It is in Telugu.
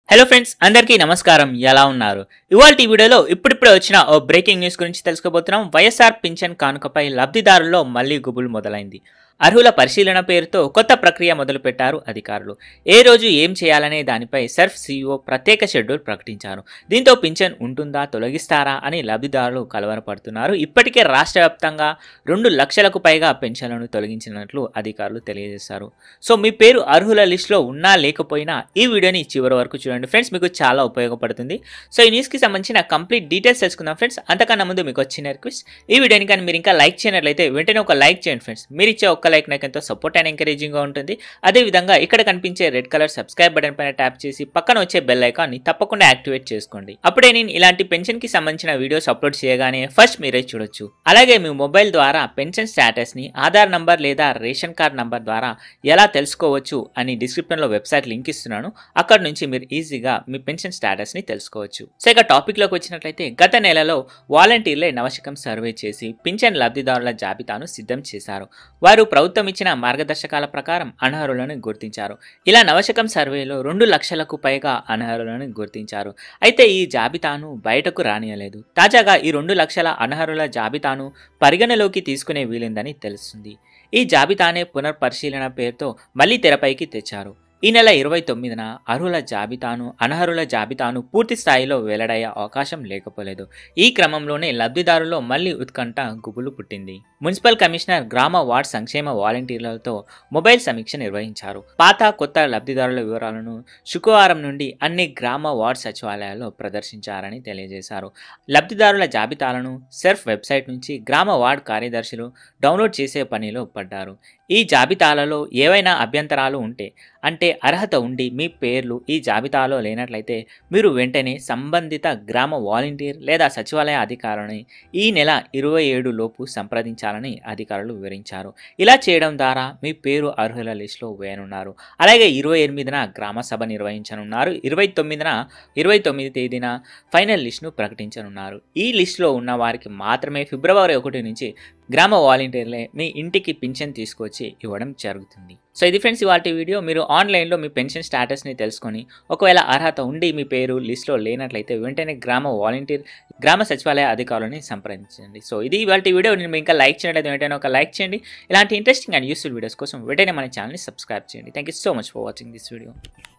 హలో ఫ్రెండ్స్ అందరికీ నమస్కారం ఎలా ఉన్నారు ఇవాళ ఈ వీడియోలో ఇప్పుడిప్పుడే వచ్చిన ఓ బ్రేకింగ్ న్యూస్ గురించి తెలుసుకోబోతున్నాం వైఎస్ఆర్ పింఛన్ కానుకపై లబ్ధిదారుల్లో మళ్లీ గుబులు మొదలైంది అర్హుల పరిశీలన పేరుతో కొత్త ప్రక్రియ మొదలుపెట్టారు అధికారులు ఏ రోజు ఏం చేయాలనే దానిపై సర్ఫ్ సీఈఓ ప్రత్యేక షెడ్యూల్ ప్రకటించారు దీంతో పింఛన్ ఉంటుందా తొలగిస్తారా అని లబ్ధిదారులు కలవరపడుతున్నారు ఇప్పటికే రాష్ట్ర వ్యాప్తంగా రెండు లక్షలకు పైగా పెన్షన్లను తొలగించినట్లు అధికారులు తెలియజేశారు సో మీ పేరు అర్హుల లిస్టులో ఉన్నా లేకపోయినా ఈ వీడియోని చివరి వరకు చూడండి ఫ్రెండ్స్ మీకు చాలా ఉపయోగపడుతుంది సో ఈ న్యూస్కి సంబంధించిన కంప్లీట్ డీటెయిల్స్ తెలుసుకుందాం ఫ్రెండ్స్ అంతకన్నా ముందు మీకు వచ్చిన రిక్వెస్ట్ ఈ వీడియోని కానీ మీరు ఇంకా లైక్ చేయనట్లయితే వెంటనే ఒక లైక్ చేయండి ఫ్రెండ్స్ మీరు ఇచ్చే ఒక్క లైక్ నాకు ఎంతో సపోర్ట్ అండ్ ఎంకరేజింగ్గా ఉంటుంది అదేవిధంగా ఇక్కడ కనిపించే రెడ్ కలర్ సబ్స్క్రైబ్ బటన్ పైన ట్యాప్ చేసి పక్కన వచ్చే బెల్ ఐకాన్ని తప్పకుండా యాక్టివేట్ చేసుకోండి అప్పుడే నేను ఇలాంటి పెన్షన్ కి సంబంధించిన వీడియోస్ అప్లోడ్ చేయగానే ఫస్ట్ మీరే చూడొచ్చు అలాగే మీ మొబైల్ ద్వారా పెన్షన్ స్టేటస్ ని ఆధార్ నంబర్ లేదా రేషన్ కార్డ్ నంబర్ ద్వారా ఎలా తెలుసుకోవచ్చు అని డిస్క్రిప్షన్ లో వెబ్సైట్ లింక్ ఇస్తున్నాను అక్కడ నుంచి మీరు ఈజీగా మీ పెన్షన్ స్టేటస్ ని తెలుసుకోవచ్చు సో ఇక టాపిక్ లోకి వచ్చినట్లయితే గత నెలలో వాలంటీర్లే నవశకం సర్వే చేసి పింఛన్ లబ్ధిదారుల జాబితాను సిద్ధం చేశారు వారు ప్రభుత్వం ఇచ్చిన మార్గదర్శకాల ప్రకారం అనర్హులను గుర్తించారు ఇలా నవశకం సర్వేలో రెండు లక్షలకు పైగా అనర్హులను గుర్తించారు అయితే ఈ జాబితాను బయటకు రానియలేదు తాజాగా ఈ రెండు లక్షల అనర్హుల జాబితాను పరిగణలోకి తీసుకునే వీలుందని తెలుస్తుంది ఈ జాబితానే పునర్పరిశీలన పేరుతో మళ్ళీ తెరపైకి తెచ్చారు ఈ నెల ఇరవై తొమ్మిదిన అర్హుల జాబితాను అనర్హుల జాబితాను పూర్తి స్థాయిలో వెల్లడయ్యే అవకాశం లేకపోలేదు ఈ క్రమంలోనే లబ్ధిదారుల్లో మళ్లీ ఉత్కంఠ గుబులు పుట్టింది మున్సిపల్ కమిషనర్ గ్రామ వార్డ్ సంక్షేమ వాలంటీర్లతో మొబైల్ సమీక్ష నిర్వహించారు పాత కొత్త లబ్ధిదారుల వివరాలను శుక్రవారం నుండి అన్ని గ్రామ వార్డ్ సచివాలయాల్లో ప్రదర్శించారని తెలియజేశారు లబ్ధిదారుల జాబితాలను సెర్ఫ్ వెబ్సైట్ నుంచి గ్రామ వార్డ్ కార్యదర్శులు డౌన్లోడ్ చేసే పనిలో పడ్డారు ఈ జాబితాలలో ఏవైనా అభ్యంతరాలు ఉంటే అంటే అర్హత ఉండి మీ పేర్లు ఈ జాబితాలో లేనట్లయితే మీరు వెంటనే సంబంధిత గ్రామ వాలంటీర్ లేదా సచివాలయ అధికారులని ఈ నెల ఇరవై ఏడు లోపు సంప్రదించాలని అధికారులు వివరించారు ఇలా చేయడం ద్వారా మీ పేరు అర్హుల లిస్టులో వేయనున్నారు అలాగే ఇరవై ఎనిమిదిన గ్రామ సభ నిర్వహించనున్నారు ఇరవై తొమ్మిదిన ఇరవై తొమ్మిది తేదీన ఫైనల్ లిస్టును ప్రకటించనున్నారు ఈ లిస్టులో ఉన్న వారికి మాత్రమే ఫిబ్రవరి ఒకటి నుంచి గ్రామ వాలంటీర్లే మీ ఇంటికి పింఛన్ తీసుకొచ్చి ఇవ్వడం జరుగుతుంది సో ఇది ఫ్రెండ్స్ ఇవాళ వీడియో మీరు ఆన్లైన్లో మీ పెన్షన్ స్టేటస్ని తెలుసుకొని ఒకవేళ అర్హత ఉండి మీ పేరు లిస్ట్లో లేనట్లయితే వెంటనే గ్రామ వాలంటీర్ గ్రామ సచివాలయ అధికారులని సంప్రదించండి సో ఇది ఇవాళ వీడియో నేను ఇంకా లైక్ చేయడం వెంటనే ఒక లైక్ చేయండి ఇలాంటి ఇంట్రెస్టింగ్ అండ్ యూస్ఫుల్ వీడియోస్ కోసం వెంటనే మన ఛానల్ని సబ్స్క్రైబ్ చేయండి thank you so much for watching this video